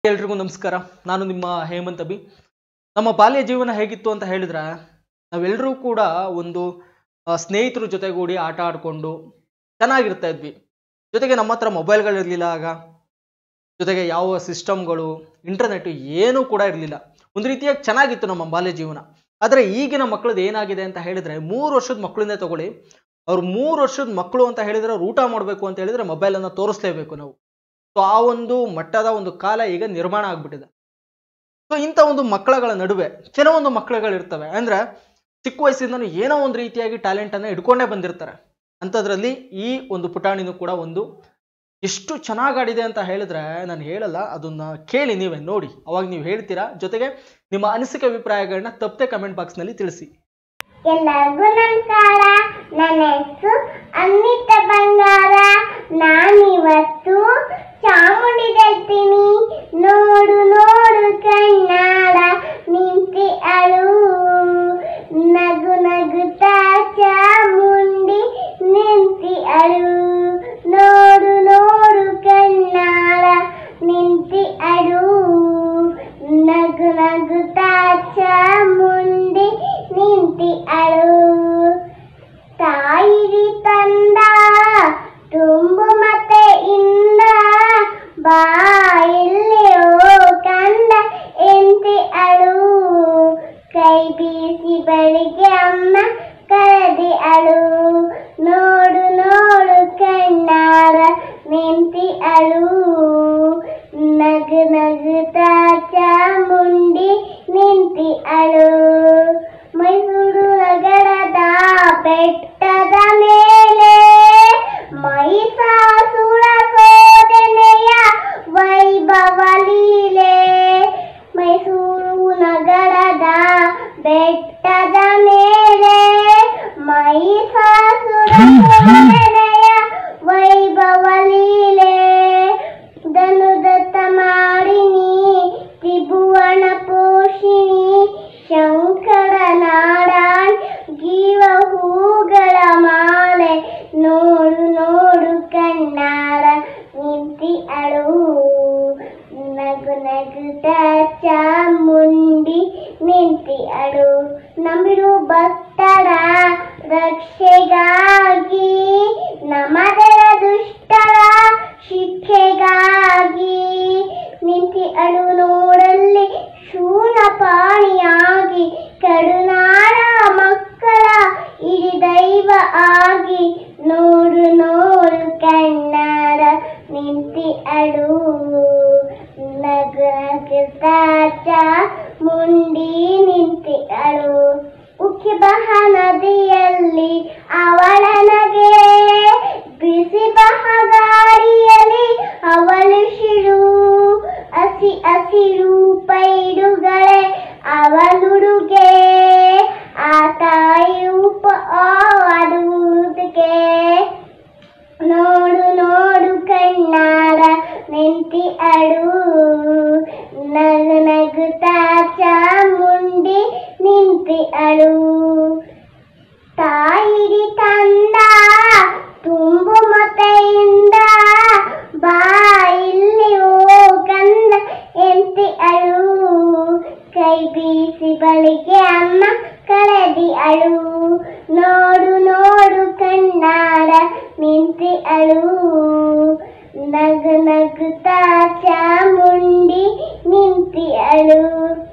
ಎಲ್ರಿಗೂ ನಮಸ್ಕಾರ ನಾನು ನಿಮ್ಮ ಹೇಮಂತ್ ಅಭಿ ನಮ್ಮ ಬಾಲ್ಯ ಜೀವನ ಹೇಗಿತ್ತು ಅಂತ ಹೇಳಿದ್ರೆ ನಾವೆಲ್ಲರೂ ಕೂಡ ಒಂದು ಆ, ಸ್ನೇಹಿತರ ಜೊತೆಗೂಡಿ ಆಟ ಆಡಿಕೊಂಡು ಚೆನ್ನಾಗಿರ್ತಾ ಇದ್ವಿ ಜೊತೆಗೆ ನಮ್ಮ ಹತ್ರ ಮೊಬೈಲ್ಗಳಿರಲಿಲ್ಲ ಆಗ ಜೊತೆಗೆ ಯಾವ ಸಿಸ್ಟಮ್ಗಳು ಇಂಟರ್ನೆಟ್ ಏನೂ ಕೂಡ ಇರಲಿಲ್ಲ ಒಂದು ರೀತಿಯಾಗಿ ಚೆನ್ನಾಗಿತ್ತು ನಮ್ಮ ಬಾಲ್ಯ ಜೀವನ ಆದರೆ ಈಗಿನ ಮಕ್ಕಳದ್ದು ಏನಾಗಿದೆ ಅಂತ ಹೇಳಿದ್ರೆ ಮೂರು ವರ್ಷದ ಮಕ್ಕಳನ್ನೇ ತಗೊಳ್ಳಿ ಅವ್ರು ಮೂರು ವರ್ಷದ ಮಕ್ಕಳು ಅಂತ ಹೇಳಿದ್ರೆ ಅವ್ರು ಊಟ ಮಾಡಬೇಕು ಅಂತ ಹೇಳಿದ್ರೆ ಮೊಬೈಲನ್ನು ತೋರಿಸ್ಲೇಬೇಕು ನಾವು ಸೊ ಆ ಒಂದು ಮಟ್ಟದ ಒಂದು ಕಾಲ ಈಗ ನಿರ್ಮಾಣ ಆಗ್ಬಿಟ್ಟಿದೆ ಸೊ ಇಂಥ ಒಂದು ಮಕ್ಕಳುಗಳ ನಡುವೆ ಕೆಲವೊಂದು ಮಕ್ಕಳುಗಳಿರ್ತವೆ ಅಂದ್ರೆ ಚಿಕ್ಕ ವಯಸ್ಸಿಂದನೂ ಏನೋ ಒಂದು ರೀತಿಯಾಗಿ ಟ್ಯಾಲೆಂಟನ್ನು ಇಟ್ಕೊಂಡೇ ಬಂದಿರ್ತಾರೆ ಅಂಥದ್ರಲ್ಲಿ ಈ ಒಂದು ಪುಟಾಣಿನೂ ಕೂಡ ಒಂದು ಎಷ್ಟು ಚೆನ್ನಾಗಿ ಆಡಿದೆ ಅಂತ ಹೇಳಿದ್ರೆ ನಾನು ಹೇಳಲ್ಲ ಅದನ್ನ ಕೇಳಿ ನೀವೇ ನೋಡಿ ಅವಾಗ ನೀವು ಹೇಳ್ತೀರಾ ಜೊತೆಗೆ ನಿಮ್ಮ ಅನಿಸಿಕೆ ಅಭಿಪ್ರಾಯಗಳನ್ನ ತಪ್ಪದೆ ಕಮೆಂಟ್ ಬಾಕ್ಸ್ನಲ್ಲಿ ತಿಳಿಸಿ ಎಲ್ಲರಿಗೂ ನಮಸ್ಕಾರ ನನ್ನ ಹೆಸರು ಅನ್ವಿತ ಬಂಗಾರ ನಾನಿವತ್ತು ಚಾಮುಂಡಿ ಗೆಲ್ತೀನಿ ನೋಡು ನೋಡು ಕಣ್ಣಾಡ ನಿಂತಿ ಅಳು ನಗು ನಗುತ್ತಾ ಚಾಮುಂಡಿ ನಿಂತಿ ಅಳು ನೋಡು ನೋಡು ಕಣ್ಣಾಡ ನಿಂತಿ ಅಳು ನಗು ನಗುತ್ತಾ ಚಾಮುಂಡಿ ನಿಂತಿ ಅಳು ತಾಯಿರಿ ತಂದ ತುಂಬು ಮತ್ತೆ ಇಂದ ಬಾ ಇಲ್ಲಿಯೋ ಕಂದ ಎಂತಿ ಅಳು ಕೈ ಬೀಸಿ ಬೆಳಿಗ್ಗೆ ಅಮ್ಮ ಕರೆದಿ ಅಳು ನೋಡು ನೋಡು ಕಣ್ಣಾರ ನಿಂತಿ ಅಳು ನಗು ನಗುತ್ತಾ ಚಾಮುಂಡಿ ನಿಂತಿ ಅಳು ಮೈಸೂರು ನಗರದ ಬೆಟ್ಟದ ಮೇಲೆ ಮೈಸಾಸುರ ಸೋದನೆಯ ವೈಭವ ಲೀಲೆ ಮೈಸೂರು ನಗರದ ಬೆಟ್ಟದ ಮೇಲೆ ಮೈಸಾಸುರ ಸೋದನೆಯ ವೈಭವ ಲೀಲೆ ಧನುದತ್ತ ಮಾಡಿನಿ ತ್ರಿಭುವನ ಪೋಷಿಣಿ ಶಂಕರ ನಾಡಾಳ್ ಜೀವ ಹೂಗಳ ಮಾಲೆ ನೋಡು ನೋಡು ಕಣ್ಣಾರ ನಿಂತಿ ಅಳು ನಗು ನಗುತ್ತ ಚಾಮುಂಡಿ ನಿಂತಿ ಅಳು ನಂಬಿರು ಭಕ್ತರ ರಕ್ಷೆಗಾಗಿ ನಮದರ ದುಷ್ಟರ ಶಿಕ್ಷೆಗಾಗಿ ನಿಂತಿ ಅಳು ನೋಡಲ್ಲಿ ಶೂನ ಪಾಣಿಯಾಗಿ ಕರುನಾಡ ಮಕ್ಕಳ ಇಡೀ ದೈವ ಆಗಿ ನೋಡು ನೋಡು ಕಣ್ಣಾರ ನಿಂತಿ ಅಳು ನಗು ನಗುತ್ತಾ ಮುಂಡಿ ನಿಂತಿ ಅಳು ಉಕ್ಕಿ ಬಹ ನದಿಯಲ್ಲಿ ಅವಳ ನಗೆ ಬಿಸಿ ಬಹ ಗಾಳಿಯಲ್ಲಿ ಅವಳು ಶಿರು ಹಸಿ ಹಸಿರು ಪೈಡುಗಳೇ ಅವಳುಡುಗೆ ಆ ತಾಯಿ ಉಪ ಅದು ಉಡುಗೆ ನೋಡು ನೋಡು ಕಣ್ಣಾರ ನಿಂತಿ ಅಳು ನಗು ನಗುತ್ತಾ ಚಾಮುಂಡಿ ನಿಂತಿ ಅಳು ತಾಯಿಡಿ ತಂದ ತುಂಬು ಮೊತೆಯಿಂದ ಬಾ ಇಲ್ಲಿ ಓ ಕಂದ ಎಂತಿ ಅಳು ಕೈ ಬೀಸಿ ಬಳಿಗೆ ಅಮ್ಮ ಕಳೆದಿ ಅಳು ನೋಡು ನೋಡು ಕಣ್ಣಾರ ನಿಂತಿ ಅಳು ನಗು ನಗುತ್ತಾ ಚಾಮುಂಡಿ ನಿಂತಿ ಅಳು